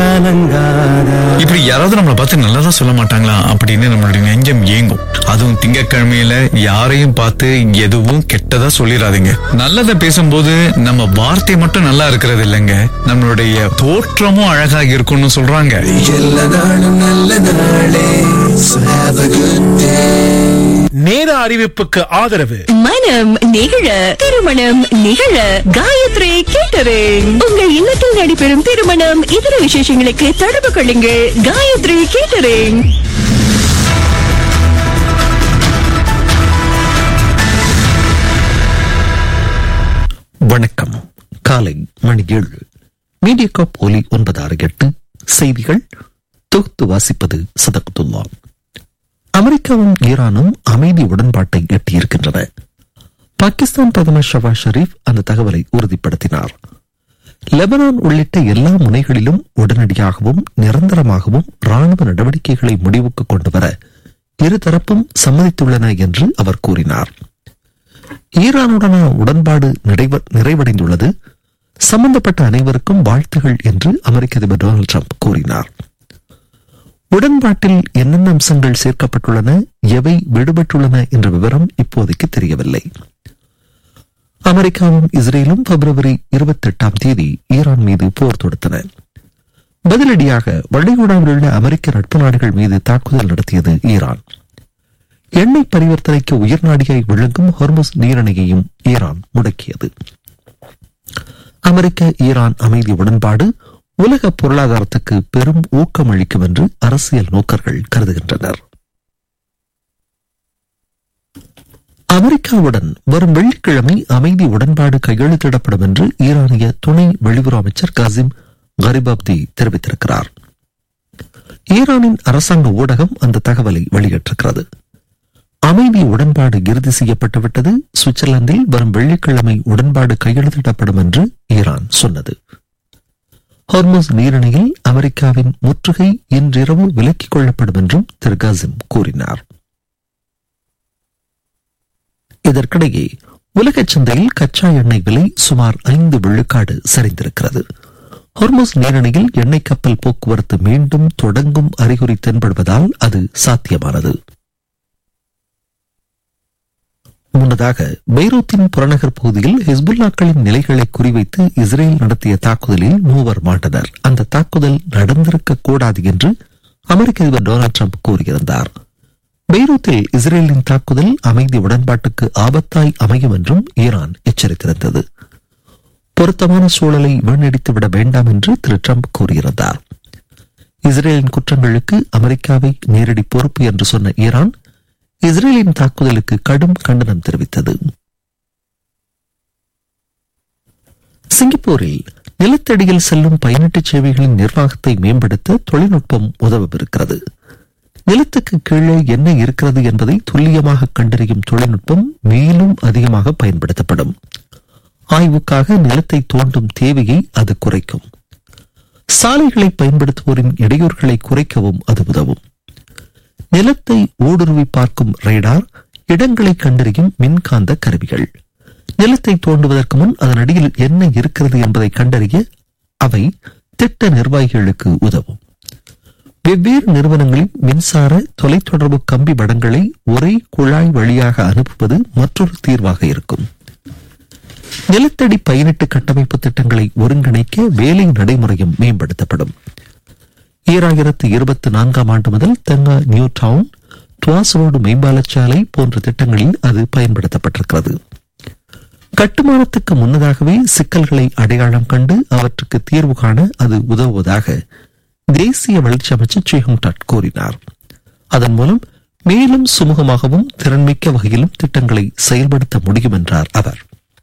கலங்காத இப்படி யாராவது நம்மளை பார்த்து நல்லதா சொல்ல மாட்டாங்களா அப்படின்னு நம்மளுடைய நெஞ்சம் ஏங்கும் அதுவும் திங்கட்கிழமையில யாரையும் பார்த்து எதுவும் கெட்டதா சொல்லிடாதீங்க நல்லதை பேசும்போது நம்ம வார்த்தை மட்டும் நல்லா இருக்கிறது இல்லைங்க நம்மளுடைய தோற்றமும் அழகாக இருக்கும்னு சொல்றாங்க எல்லா நாளும் நல்ல நாளே So have a good day நேர அறிவிப்புக்கு ஆதரவு மனம் நிகழ திருமணம் நிகழ காயத்ரி கேட்டரிங் உங்கள் இல்லத்தில் நடைபெறும் திருமணம் இதர விசேஷங்களுக்கு தொடர்பு கொள்ளுங்கள் காயத்ரி கேட்டரிங் வணக்கம் காலை மணி ஏழு மீடியா காப் ஒலி ஒன்பது ஆறு எட்டு செய்திகள் தொகுத்து வாசிப்பது சதகத்துல்லா அமெரிக்காவும் ஈரானும் அமைதி உடன்பாட்டை எட்டியிருக்கின்றன பாகிஸ்தான் பிரதமர் ஷவாஸ் ஷரீப் அந்த தகவலை உறுதிப்படுத்தினார் லெபனான் உள்ளிட்ட எல்லா முனைகளிலும் உடனடியாகவும் நிரந்தரமாகவும் ராணுவ நடவடிக்கைகளை முடிவுக்கு கொண்டு வர இருதரப்பும் சம்மதித்துள்ளன என்று அவர் கூறினார் ஈரானுடனான உடன்பாடு நிறைவ- நிறைவடைந்துள்ளது சம்பந்தப்பட்ட அனைவருக்கும் வாழ்த்துகள் என்று அமெரிக்க அதிபர் டொனால்டு ட்ரம்ப் கூறினார் உடன்பாட்டில் என்னென்ன அம்சங்கள் சேர்க்கப்பட்டுள்ளன எவை விடுபட்டுள்ளன என்ற விவரம் இப்போதைக்கு தெரியவில்லை அமெரிக்காவும் இஸ்ரேலும் பிப்ரவரி இருபத்தி எட்டாம் தேதி ஈரான் மீது போர் தொடுத்தன பதிலடியாக வளைகுடாவில் உள்ள அமெரிக்க நட்பு நாடுகள் மீது தாக்குதல் நடத்தியது ஈரான் எண்ணெய் பரிவர்த்தனைக்கு உயர் நாடியாய் விளங்கும் ஹொர்முஸ் நீரிணையையும் ஈரான் முடக்கியது அமெரிக்க ஈரான் அமைதி உடன்பாடு உலக பொருளாதாரத்துக்கு பெரும் ஊக்கம் அளிக்கும் என்று அரசியல் நோக்கர்கள் கருதுகின்றனர் அமெரிக்காவுடன் வரும் வெள்ளிக்கிழமை அமைதி உடன்பாடு கையெழுத்திடப்படும் என்று ஈரானிய துணை வெளியுறவு அமைச்சர் காசிம் கரிபாப்தி தெரிவித்திருக்கிறார் ஈரானின் அரசாங்க ஊடகம் அந்த தகவலை வெளியிட்டிருக்கிறது அமைதி உடன்பாடு இறுதி செய்யப்பட்டுவிட்டது சுவிட்சர்லாந்தில் வரும் வெள்ளிக்கிழமை உடன்பாடு கையெழுத்திடப்படும் என்று ஈரான் சொன்னது ஹார்மோஸ் நீரிணையில் அமெரிக்காவின் முற்றுகை இன்றிரவு விலக்கிக் கொள்ளப்படும் என்றும் திரு காசிம் கூறினார் இதற்கிடையே உலகச் சந்தையில் கச்சா எண்ணெய் விலை சுமார் ஐந்து விழுக்காடு சரிந்திருக்கிறது ஹொர்முஸ் நீரிணையில் எண்ணெய் கப்பல் போக்குவரத்து மீண்டும் தொடங்கும் அறிகுறி தென்படுவதால் அது சாத்தியமானது முன்னதாக பெய்ரூத்தின் புறநகர் பகுதியில் ஹிஸ்புல்லாக்களின் நிலைகளை குறிவைத்து இஸ்ரேல் நடத்திய தாக்குதலில் மூவர் மாண்டனர் அந்த தாக்குதல் நடந்திருக்க கூடாது என்று அமெரிக்க அதிபர் டொனால்டு ட்ரம்ப் கூறியிருந்தார் பெய்ரூத்தில் இஸ்ரேலின் தாக்குதல் அமைதி உடன்பாட்டுக்கு ஆபத்தாய் அமையும் என்றும் ஈரான் எச்சரித்திருந்தது பொருத்தமான சூழலை வீணடித்து விட வேண்டாம் என்று திரு ட்ரம்ப் கூறியிருந்தார் இஸ்ரேலின் குற்றங்களுக்கு அமெரிக்காவை நேரடி பொறுப்பு என்று சொன்ன ஈரான் இஸ்ரேலின் தாக்குதலுக்கு கடும் கண்டனம் தெரிவித்தது சிங்கப்பூரில் நிலத்தடியில் செல்லும் பயணீட்டு சேவைகளின் நிர்வாகத்தை மேம்படுத்த தொழில்நுட்பம் உதவவிருக்கிறது நிலத்துக்கு கீழே என்ன இருக்கிறது என்பதை துல்லியமாக கண்டறியும் தொழில்நுட்பம் மேலும் அதிகமாக பயன்படுத்தப்படும் ஆய்வுக்காக நிலத்தை தோண்டும் தேவையை அது குறைக்கும் சாலைகளை பயன்படுத்துவோரின் இடையூறுகளை குறைக்கவும் அது உதவும் நிலத்தை ஊடுருவி பார்க்கும் ரேடார் இடங்களை கண்டறியும் மின்காந்த கருவிகள் நிலத்தை தோண்டுவதற்கு முன் அதன் அடியில் என்ன இருக்கிறது என்பதை கண்டறிய அவை திட்ட நிர்வாகிகளுக்கு உதவும் வெவ்வேறு நிறுவனங்களின் மின்சார தொலைத்தொடர்பு கம்பி வடங்களை ஒரே குழாய் வழியாக அனுப்புவது மற்றொரு தீர்வாக இருக்கும் நிலத்தடி பயணிட்டு கட்டமைப்பு திட்டங்களை ஒருங்கிணைக்க வேலை நடைமுறையும் மேம்படுத்தப்படும் ஈராயிரத்து இருபத்தி நான்காம் ஆண்டு முதல் Tengah new town Tuas road மேம்பாலச்சாலை போன்ற திட்டங்களில் அது பயன்படுத்தப்பட்டிருக்கிறது கட்டுமானத்துக்கு முன்னதாகவே சிக்கல்களை அடையாளம் கண்டு அவற்றுக்கு தீர்வு காண அது உதவுவதாக தேசிய வளர்ச்சி அமைச்சர் சேஹுங் டாட் கூறினார் அதன் மூலம் மேலும் சுமூகமாகவும் திறன்மிக்க வகையிலும் திட்டங்களை செயல்படுத்த முடியும் என்றார் அவர்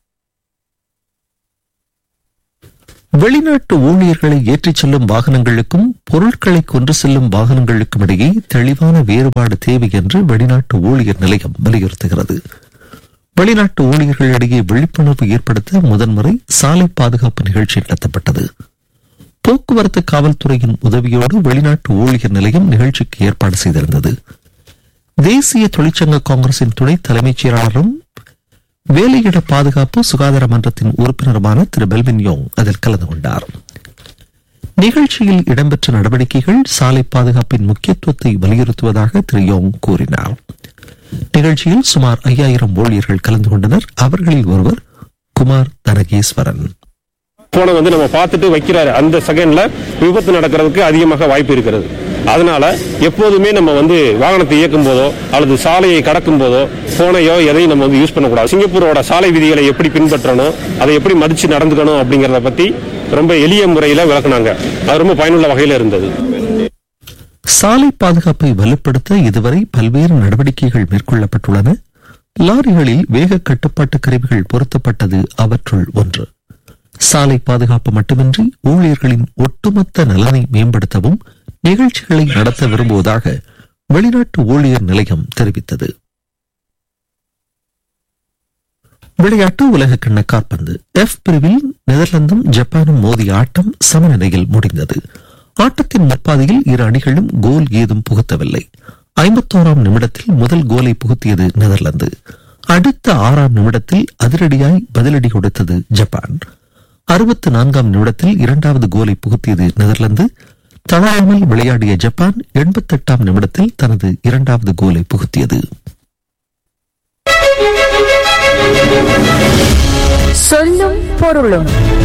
வெளிநாட்டு ஊழியர்களை ஏற்றிச் செல்லும் வாகனங்களுக்கும் பொருட்களை கொண்டு செல்லும் வாகனங்களுக்கும் இடையே தெளிவான வேறுபாடு தேவை என்று வெளிநாட்டு ஊழியர் நிலையம் வலியுறுத்துகிறது வெளிநாட்டு ஊழியர்களிடையே விழிப்புணர்வு ஏற்படுத்த முதன்முறை சாலை பாதுகாப்பு நிகழ்ச்சி நடத்தப்பட்டது போக்குவரத்து காவல்துறையின் உதவியோடு வெளிநாட்டு ஊழியர் நிலையம் நிகழ்ச்சிக்கு ஏற்பாடு செய்திருந்தது தேசிய தொழிற்சங்க காங்கிரசின் துணை தலைமைச் செயலாளரும் வேலையிட பாதுகாப்பு சுகாதார மன்றத்தின் உறுப்பினருமான திரு பெல்வின் யோங் அதில் கலந்து கொண்டார் நிகழ்ச்சியில் இடம்பெற்ற நடவடிக்கைகள் சாலை பாதுகாப்பின் முக்கியத்துவத்தை வலியுறுத்துவதாக திரு யோங் கூறினார் நிகழ்ச்சியில் சுமார் ஐயாயிரம் ஊழியர்கள் கலந்து கொண்டனர் அவர்களில் ஒருவர் குமார் தனகேஸ்வரன் போனை வந்து நம்ம பார்த்துட்டு வைக்கிறாரு அந்த செகண்ட்ல விபத்து நடக்கிறதுக்கு அதிகமாக வாய்ப்பு இருக்கிறது அதனால எப்போதுமே நம்ம வந்து வாகனத்தை இயக்கும் போதோ அல்லது சாலையை கடக்கும் போதோ போனையோ எதையும் நம்ம வந்து யூஸ் பண்ணக்கூடாது சிங்கப்பூரோட சாலை விதிகளை எப்படி பின்பற்றணும் அதை எப்படி மதிச்சு நடந்துக்கணும் அப்படிங்கறத பத்தி ரொம்ப எளிய முறையில விளக்குனாங்க அது ரொம்ப பயனுள்ள வகையில இருந்தது சாலை பாதுகாப்பை வலுப்படுத்த இதுவரை பல்வேறு நடவடிக்கைகள் மேற்கொள்ளப்பட்டுள்ளன லாரிகளில் வேக கட்டுப்பாட்டு கருவிகள் பொருத்தப்பட்டது அவற்றுள் ஒன்று சாலை பாதுகாப்பு மட்டுமின்றி ஊழியர்களின் ஒட்டுமொத்த நலனை மேம்படுத்தவும் நிகழ்ச்சிகளை நடத்த விரும்புவதாக வெளிநாட்டு ஊழியர் நிலையம் தெரிவித்தது விளையாட்டு உலக கிண்ண காற்பந்து எஃப் பிரிவில் நெதர்லாந்தும் ஜப்பானும் மோதிய ஆட்டம் சமநிலையில் முடிந்தது ஆட்டத்தின் முற்பாதையில் இரு அணிகளும் கோல் ஏதும் புகுத்தவில்லை ஐம்பத்தோராம் நிமிடத்தில் முதல் கோலை புகுத்தியது நெதர்லாந்து அடுத்த ஆறாம் நிமிடத்தில் அதிரடியாய் பதிலடி கொடுத்தது ஜப்பான் அறுபத்து நான்காம் நிமிடத்தில் இரண்டாவது கோலை புகுத்தியது நெதர்லாந்து தளராமல் விளையாடிய ஜப்பான் எண்பத்தெட்டாம் நிமிடத்தில் தனது இரண்டாவது கோலை புகுத்தியது சொல்லும் பொருளும்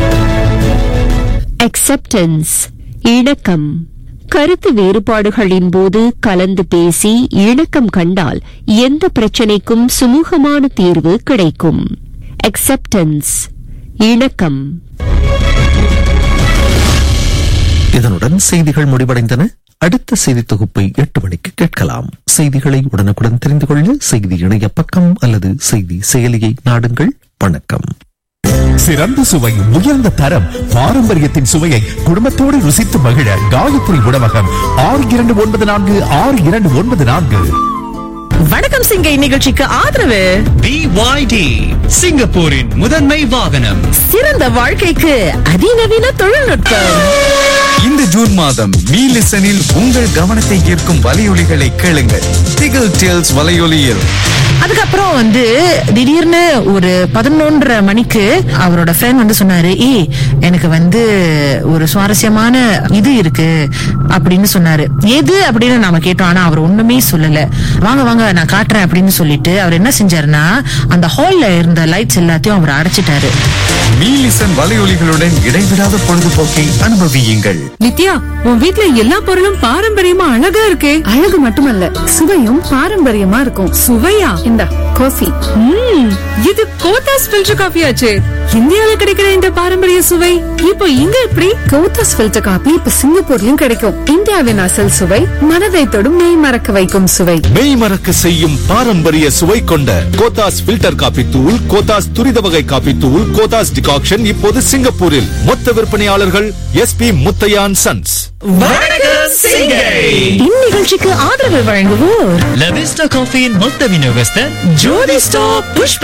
அக்செப்டன்ஸ் இணக்கம் கருத்து வேறுபாடுகளின் போது கலந்து பேசி இணக்கம் கண்டால் எந்த பிரச்சனைக்கும் சுமூகமான தீர்வு கிடைக்கும் அக்செப்டன்ஸ் இணக்கம் இதனுடன் செய்திகள் முடிவடைந்தன அடுத்த செய்தி தொகுப்பை எட்டு மணிக்கு கேட்கலாம் செய்திகளை உடனுக்குடன் தெரிந்து கொள்ள செய்தி இணைய பக்கம் அல்லது செய்தி செயலியை நாடுங்கள் வணக்கம் சிறந்த சுவை உயர்ந்த தரம் பாரம்பரியத்தின் சுவையை குடும்பத்தோடு ருசித்து மகிழ காயத்ரி உணவகம் ஆறு இரண்டு ஒன்பது நான்கு ஆறு இரண்டு ஒன்பது நான்கு வணக்கம் சிங்கை நிகழ்ச்சிக்கு ஆதரவு BYD சிங்கப்பூரின் முதன்மை வாகனம் சிறந்த வாழ்க்கைக்கு அதிநவீன தொழில்நுட்பம் இந்த ஜூன் மாதம் மீ லிசனில் உங்கள் கவனத்தை ஈர்க்கும் வலையொலிகளை கேளுங்கள் டிகிள் டேல்ஸ் வலையொலியில் அதுக்கப்புறம் வந்து திடீர்னு ஒரு பதினொன்றரை மணிக்கு அவரோட ஃப்ரெண்ட் வந்து சொன்னாரு ஏய் எனக்கு வந்து ஒரு சுவாரஸ்யமான இது இருக்கு அப்படின்னு சொன்னாரு எது அப்படின்னு நாம கேட்டோம் ஆனா அவர் ஒண்ணுமே சொல்லல வாங்க வாங்க நான் காட்டுறேன் அப்படின்னு சொல்லிட்டு அவர் என்ன செஞ்சாருன்னா அந்த ஹால்ல இருந்த லைட்ஸ் எல்லாத்தையும் அவர் அடைச்சிட்டாரு மீ லிசன் வலையொலிகளுடன் இடைவிடாத பொழுதுபோக்கை அனுபவியுங்கள் நித்யா உன் வீட்ல எல்லா பொருளும் பாரம்பரியமா அழகா இருக்கே அழகு மட்டுமல்ல சுவையும் பாரம்பரியமா இருக்கும் சுவையா இந்த காஃபி ம் இது கோத்தாஸ் ஃபில்டர் காஃபி ஆச்சே இந்தியால கிடைக்கிற இந்த பாரம்பரிய சுவை இப்போ இங்க எப்படி கோத்தாஸ் ஃபில்டர் காபி இப்ப சிங்கப்பூர்லயும் கிடைக்கும் இந்தியாவின் அசல் சுவை மனதை தொடும் மெய் மறக்க வைக்கும் சுவை மெய் மறக்க செய்யும் பாரம்பரிய சுவை கொண்ட கோத்தாஸ் ஃபில்டர் காபி தூள் கோத்தாஸ் துரித வகை காபி தூள் கோத்தாஸ் டிகாக்ஷன் இப்போது சிங்கப்பூரில் மொத்த விற்பனையாளர்கள் எஸ் பி முத்தையான் சன்ஸ் இந்நிகழ்ச்சிக்கு ஆதரவு வழங்குவோர் லவிஸ்டா காஃபியின் மொத்த விநியோகஸ்தர் ஜோதி ஸ்டாப் புஷ்ப